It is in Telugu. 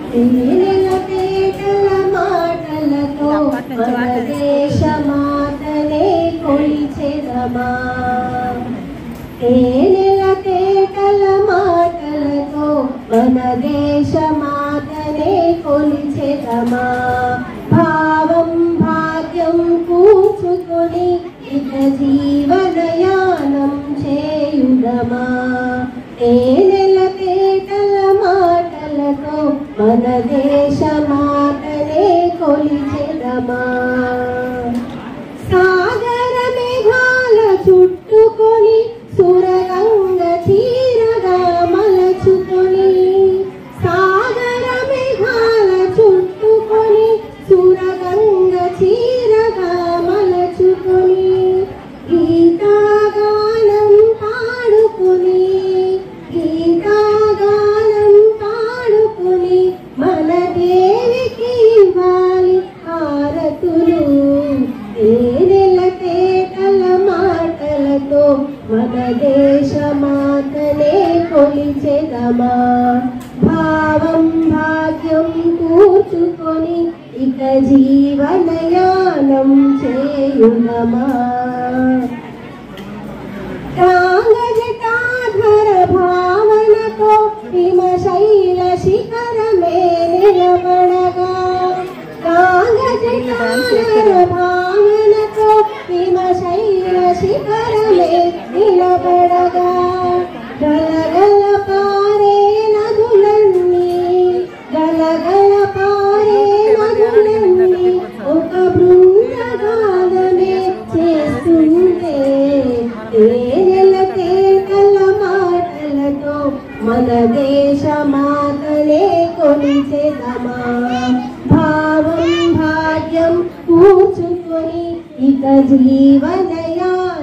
తేనెల తేటల మాటలతో మన దేశ మాతనే కొలిచెదమా తేనెల తేటల మాటలతో మన దేశ మాతనే కొలిచెదమా భావం భాగ్యం కూర్చుకొని ఇక జీవనయానం చేయుదమా తేనెల తేటల మాటలతో మన దేశ మాతనే కొలిచెదమా సాగర మేఘాల చుట్టుకొని సురగంగ చీరగా మలచుకొని సాగర మేఘాల చుట్టుకొని సురగంగ చీరగా మలచుకొని గీతాగానం పాడుకుని గీతాగానం పాడుకుని మన దేవికి ఇవ్వాలి హారతులు తేనెల తేటల మాటలతో మన దేశ మాతనే కొలిచెదమా భావం భాగ్యం కూర్చుకొని ఇక జీవనయానం చేయుదమా రాంగజటాధర భావనతో హిమశైల శిఖరమే నిలబడగా రాంగజటాధర భావనతో హిమశైల శిఖరమే నిలబడగా గలగల పారే నదులన్నీ గలగల పారే నదులన్నీ ఒక బృందగానమే చేస్తుంటే తేనెల తేటల మాటలతో మన దేశ మాతలే కొలిచెదమా భావం భాగ్యం కూర్చుకొని ఇక జీవనయా